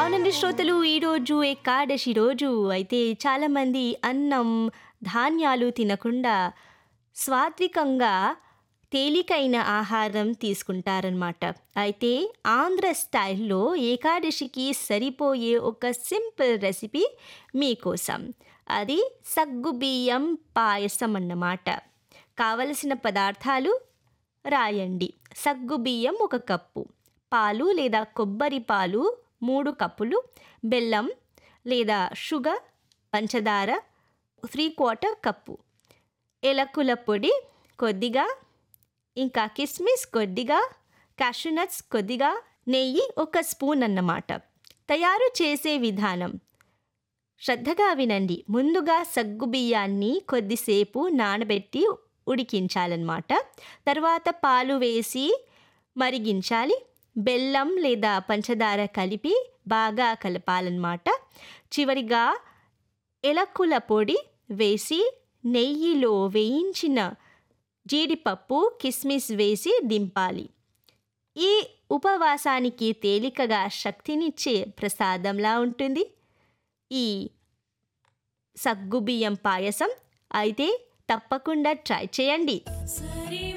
అవునండి శ్రోతలు ఈరోజు ఏకాదశి రోజు అయితే చాలామంది అన్నం ధాన్యాలు తినకుండా సాత్వికంగా తేలికైన ఆహారం తీసుకుంటారనమాట అయితే ఆంధ్ర స్టైల్లో ఏకాదశికి సరిపోయే ఒక సింపుల్ రెసిపీ మీకోసం అది సగ్గుబియ్యం పాయసం అన్నమాట కావలసిన పదార్థాలు రాయండి సగ్గుబియ్యం ఒక కప్పు పాలు లేదా కొబ్బరి పాలు మూడు కప్పులు బెల్లం లేదా షుగర్ పంచదార త్రీ క్వార్టర్ కప్పు ఎలకుల పొడి కొద్దిగా ఇంకా కిస్మిస్ కొద్దిగా క్యాషూనట్స్ కొద్దిగా నెయ్యి ఒక స్పూన్ అన్నమాట తయారు చేసే విధానం శ్రద్ధగా వినండి ముందుగా సగ్గుబియ్యాన్ని కొద్దిసేపు నానబెట్టి ఉడికించాలన్నమాట తర్వాత పాలు వేసి మరిగించాలి బెల్లం లేదా పంచదార కలిపి బాగా కలపాలన్నమాట చివరిగా ఎలకుల పొడి వేసి నెయ్యిలో వేయించిన జీడిపప్పు కిస్మిస్ వేసి దింపాలి ఈ ఉపవాసానికి తేలికగా శక్తినిచ్చే ప్రసాదంలా ఉంటుంది ఈ సగ్గుబియ్యం పాయసం అయితే తప్పకుండా ట్రై చేయండి